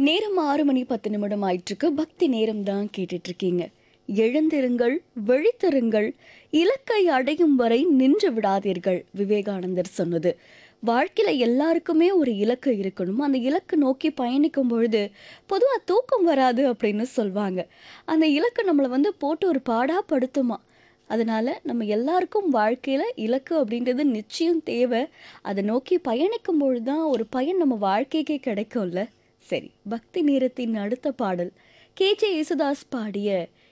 நேரம் ஆறு மணி பத்து நிமிடம் ஆயிட்டிருக்கு பக்தி நேரம் தான் கேட்டுட்டு இருக்கீங்க எழுந்திருங்கள் விழித்திருங்கள் இலக்கை அடையும் வரை நின்று விடாதீர்கள் விவேகானந்தர் சொன்னது வாழ்க்கையில எல்லாருக்குமே ஒரு இலக்கு இருக்கணும் அந்த இலக்கு நோக்கி பயணிக்கும் பொழுது பொதுவாக தூக்கம் வராது அப்படின்னு சொல்லுவாங்க அந்த இலக்கு நம்மளை வந்து போட்டு ஒரு பாடா படுத்துமா அதனால நம்ம எல்லாருக்கும் வாழ்க்கையில இலக்கு அப்படின்றது நிச்சயம் தேவை அதை நோக்கி பயணிக்கும் பொழுது தான் ஒரு பயன் நம்ம வாழ்க்கைக்கே கிடைக்கும்ல சரி பக்தி நேரத்தின் அடுத்த பாடல் கே ஜே யேசுதாஸ் பாடிய